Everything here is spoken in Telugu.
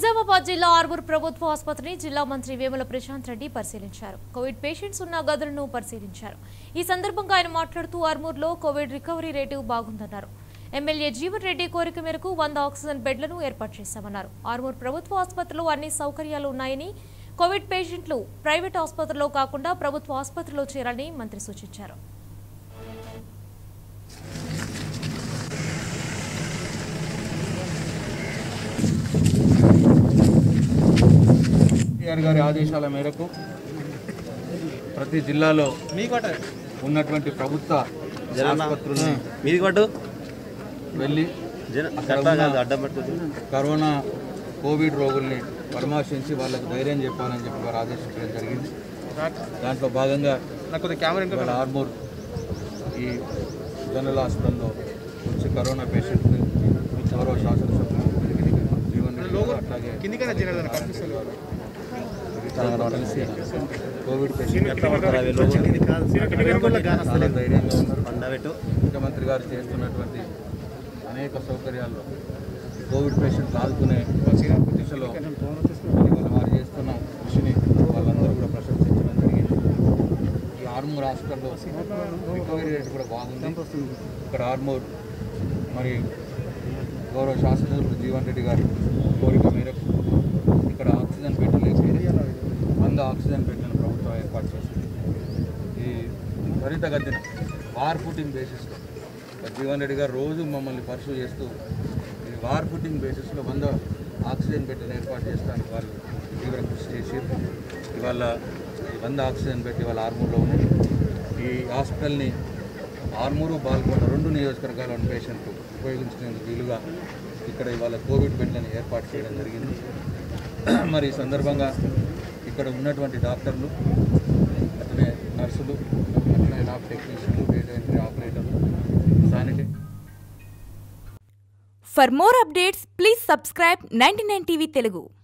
నిజామాబాద్ జిల్లా ఆర్మూర్ ప్రభుత్వ ఆసుపత్రిని జిల్లా మంత్రి వేముల ప్రశాంత్ రెడ్డి పరిశీలించారు కోవిడ్ పేషెంట్స్ ఉన్న గదులను పరిశీలించారు ఈ సందర్భంగా ఆయన మాట్లాడుతూ ఆర్మూర్లో కోవిడ్ రికవరీ రేటు బాగుందన్నారు ఎమ్మెల్యే జీవన్ రెడ్డి కోరిక మేరకు వంద ఆక్సిజన్ బెడ్లను ఏర్పాటు చేశామన్నారు ఆర్మూర్ ప్రభుత్వ ఆసుపత్రిలో అన్ని సౌకర్యాలు ఉన్నాయని కోవిడ్ పేషెంట్లు ప్రైవేట్ ఆసుపత్రిలో కాకుండా ప్రభుత్వ ఆసుపత్రిలో చేరాలని మంత్రి సూచించారు కేసీఆర్ గారి ఆదేశాల మేరకు ప్రతి జిల్లాలో ఉన్నటువంటి ప్రభుత్వ ఆసుపత్రుల్ని మీది కొట్టు వెళ్ళి జన అక్కడ అట్లా ఉన్న కాదు అడ్డం పెడుతుంది కరోనా కోవిడ్ రోగుల్ని పరామర్శించి వాళ్ళకి ధైర్యం చెప్పాలని చెప్పి వారు ఆదేశించడం జరిగింది దాంట్లో భాగంగా ఇవాళ ఆర్మూర్ ఈ జనరల్ హాస్పిటల్లో వచ్చి కరోనా పేషెంట్ని గౌరవ శాసనసభ్యులు జీవన్ రెడ్డి గారు అట్లాగే వీళ్ళతో కలిసి కోవిడ్ పేషెంట్ చాలా ధైర్యంగా ఉన్నారు పండబెట్టు ముఖ్యమంత్రి గారు చేస్తున్నటువంటి అనేక సౌకర్యాల్లో ఈ కోవిడ్ పేషెంట్లు ఆదుకునే దిశలో ఇవాళ వారు చేస్తున్న కృషిని వాళ్ళందరూ కూడా ప్రశంసించడం జరిగింది ఈ ఆర్మూర్ హాస్పిటల్లో రికవరీ రేట్ కూడా బాగుంది ఇక్కడ ఆర్మూర్ మరి గౌరవ శాసనసభ్యులు జీవన్ రెడ్డి గారి కోరిక మేరకు ఇక్కడ ఆక్సిజన్ బెడ్ లేకపోతే వంద ఆక్సిజన్ బెడ్లను ప్రభుత్వం ఏర్పాటు చేసింది ఈ త్వరితగతిన వార్ ఫుటింగ్ బేసిస్లో జీవన్ రెడ్డి గారు రోజు మమ్మల్ని పర్సూ చేస్తూ ఈ వార్ ఫుటింగ్ బేసిస్లో వంద ఆక్సిజన్ బెడ్లను ఏర్పాటు చేస్తానికి వాళ్ళు తీవ్ర కృషి చేసి ఇవాళ ఈ వంద ఆక్సిజన్ బెడ్ ఇవాళ ఆర్మూర్లో ఉన్నాయి ఈ హాస్పిటల్ని ఆర్మూరు బాల్కొండ రెండు నియోజకవర్గాల పేషెంట్లు ఉపయోగించుకునేందుకు వీలుగా ఇక్కడ ఇవాళ కోవిడ్ బెడ్లను ఏర్పాటు చేయడం జరిగింది మరి ఈ సందర్భంగా ఇక్కడ ఉన్నటువంటి డాక్టర్లు అట్లనే నర్సులు అట్లనే ల్యాబ్ టెక్నీషియన్లు డేటా ఎంట్రీ ఆపరేటర్లు sanitary For more updates, please subscribe 99 TV Telugu.